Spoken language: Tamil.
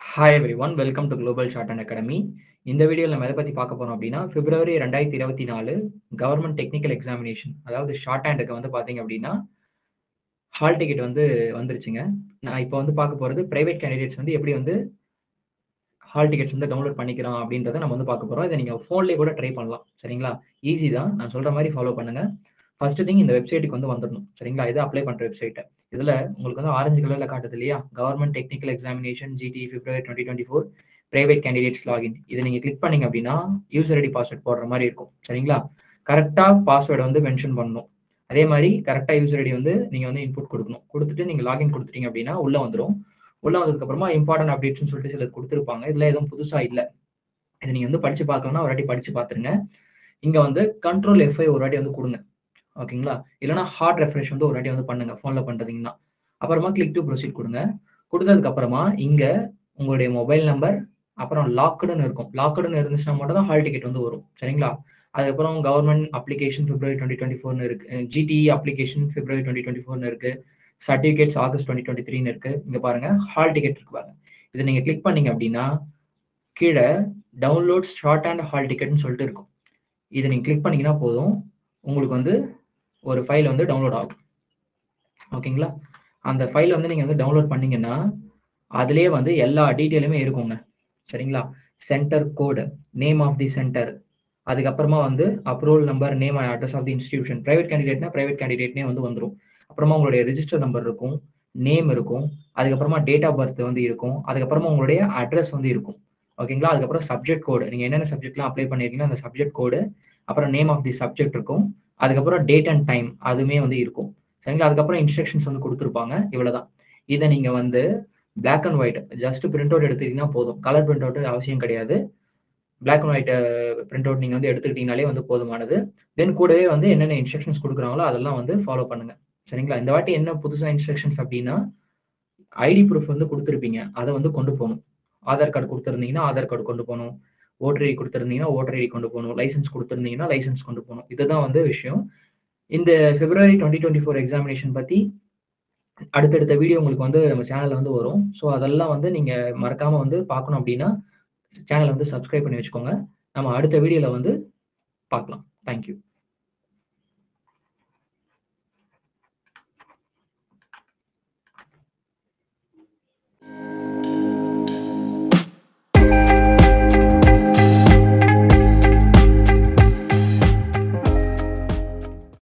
hi everyone welcome to global shorthand academy இந்த வீடியோவில் நம்ம எதை பற்றி பார்க்க போறோம் அப்படின்னா பிப்ரவரி ரெண்டாயிரத்தி இருபத்தி நாலு கவர்மெண்ட் டெக்னிக்கல் எக்ஸாமினேஷன் அதாவது ஷார்ட் ஹேண்டுக்கு வந்து பார்த்தீங்க அப்படின்னா ஹால் டிக்கெட் வந்து வந்துருச்சுங்க நான் இப்போ வந்து பார்க்க போகிறது பிரைவேட் கேண்டிடேட்ஸ் வந்து எப்படி வந்து ஹால் டிக்கெட்ஸ் வந்து டவுன்லோட் பண்ணிக்கிறோம் அப்படின்றத நம்ம வந்து பார்க்க போகிறோம் இதை நீங்கள் ஃபோன்லேயே கூட ட்ரை பண்ணலாம் சரிங்களா ஈஸி தான் நான் சொல்கிற மாதிரி ஃபாலோ பண்ணுங்க ஃபர்ஸ்ட் திங் இந்த வெப்சைட்டுக்கு வந்து வந்துடணும் சரிங்களா இது அப்ளை பண்ணுற வெப்சைட்டை இதில் உங்களுக்கு வந்து ஆரஞ்சு கலரில் காட்டுது இல்லையா government technical examination GT February twenty twenty four private candidates login இதை நீங்கள் கிளிக் பண்ணீங்க அப்படின்னா யூசர் ஐடி பாஸ்வேர்ட் போடுற மாதிரி இருக்கும் சரிங்களா கரெக்டாக பாஸ்வேர்டை வந்து மென்ஷன் பண்ணணும் அதே மாதிரி கரெக்டாக யூசர் ஐடி வந்து நீங்கள் வந்து இன்புட் கொடுக்கணும் கொடுத்துட்டு நீங்கள் லாகின் கொடுத்துட்டீங்க அப்படின்னா உள்ளே வந்துடும் உள்ளே வந்ததுக்கப்புறமா இம்பார்ட்டன்ட் அப்டேட்ஸ்னு சொல்லிட்டு சிலது கொடுத்துருப்பாங்க இதில் எதுவும் புதுசாக இல்லை இதை நீங்கள் வந்து படித்து பார்க்கணும்னா ஒரு வாட்டி படித்து பார்த்துருங்க இங்கே வந்து கண்ட்ரோல் எஃப்ஐ ஒரு வாட்டி வந்து கொடுங்க ஓகேங்களா இல்லைனா ஹார்ட் ரெஃப்ரெஷ் வந்து ஒரு வாட்டி வந்து பண்ணுங்க ஃபோனில் பண்ணுறீங்கன்னா அப்புறமா கிளிக் டு ப்ரொசீட் கொடுங்க கொடுத்ததுக்கு அப்புறமா இங்கே உங்களுடைய மொபைல் நம்பர் அப்புறம் லாக்டுன்னு இருக்கும் லாக்டுன்னு இருந்துச்சுன்னா மட்டும் தான் ஹால் டிக்கெட் வந்து வரும் சரிங்களா அதுக்கப்புறம் government application February twenty twenty ஃபோர்னு இருக்கு GTE application February twenty twenty ஃபோர்னு இருக்கு சர்டிஃபிகேட்ஸ் ஆகஸ்ட் டுவெண்ட்டி டுவெண்ட்டி த்ரீன்னு இருக்கு இங்க பாருங்க ஹால் டிக்கெட் இருக்கு பாருங்க இதை நீங்க கிளிக் பண்ணீங்க அப்படின்னா கீழே டவுன்லோட் ஷார்ட் அண்ட் ஹால் டிக்கெட்னு சொல்லிட்டு இருக்கும் இதை நீங்க கிளிக் பண்ணீங்கன்னா போதும் உங்களுக்கு வந்து ஒரு ஃபைல் வந்து டவுன்லோட் ஆகும் ஓகேங்களா அந்த ஃபைல் வந்து நீங்கள் வந்து டவுன்லோட் பண்ணீங்கன்னா அதுலேயே வந்து எல்லா டீட்டெயிலுமே இருக்குங்க சரிங்களா centre code name of the centre அதுக்கப்புறமா வந்து approval number name and address of the institution private கேண்டிடேட்னா ப்ரைவேட் கேண்டிடேட்னே வந்து வந்துடும் அப்புறமா உங்களுடைய ரிஜிஸ்டர் நம்பர் இருக்கும் நேம் இருக்கும் அதுக்கப்புறமா டேட் ஆஃப் பர்த் வந்து இருக்கும் அதுக்கப்புறமா உங்களுடைய அட்ரஸ் வந்து இருக்கும் ஓகேங்களா அதுக்கப்புறம் சப்ஜெக்ட் கோடு நீங்கள் என்னென்ன சப்ஜெக்ட்லாம் அப்ளை பண்ணியிருக்கீங்களோ அந்த சப்ஜெக்ட் கோடு அப்புறம் நேம் ஆஃப் தி சப்ஜெக்ட் இருக்கும் அதுக்கப்புறம் டேட் அண்ட் டைம் அதுவுமே வந்து இருக்கும் சரிங்களா அதுக்கப்புறம் இன்ஸ்ட்ரக்ஷன்ஸ் வந்து கொடுத்துருப்பாங்க இவ்வளவுதான் இதை நீங்க வந்து black and white just print out எடுத்துக்கிட்டீங்கன்னா போதும் கலர் பிரிண்ட் அவுட் அவசியம் கிடையாது black and white print out நீங்க வந்து எடுத்துக்கிட்டீங்கனாலே வந்து போதுமானது தென் கூடவே வந்து என்னென்ன இன்ஸ்ட்ரக்ஷன்ஸ் கொடுக்குறாங்களோ அதெல்லாம் வந்து ஃபாலோ பண்ணுங்க சரிங்களா இந்த வாட்டி என்ன புதுசாக இன்ஸ்ட்ரக்ஷன்ஸ் அப்படின்னா ஐடி ப்ரூஃப் வந்து கொடுத்துருப்பீங்க அதை வந்து கொண்டு போகணும் ஆதார் கார்டு கொடுத்துருந்தீங்கன்னா ஆதார் கார்டு கொண்டு போகணும் ஓட்டர் ஐடி கொடுத்துருந்தீங்கன்னா ஓட்டர் ஐடி கொண்டு போகணும் லைசன்ஸ் கொடுத்துருந்தீங்கன்னா லைசன்ஸ் கொண்டு போகணும் இதுதான் வந்து விஷயம் இந்த February twenty twenty four examination பற்றி அடுத்தடுத்த வீடியோ உங்களுக்கு வந்து நம்ம சேனலில் வந்து வரும் ஸோ அதெல்லாம் வந்து நீங்கள் மறக்காமல் வந்து பார்க்கணும் அப்படின்னா சேனலை வந்து சப்ஸ்கிரைப் பண்ணி வச்சுக்கோங்க நம்ம அடுத்த வீடியோவில் வந்து பார்க்கலாம் தேங்க்யூ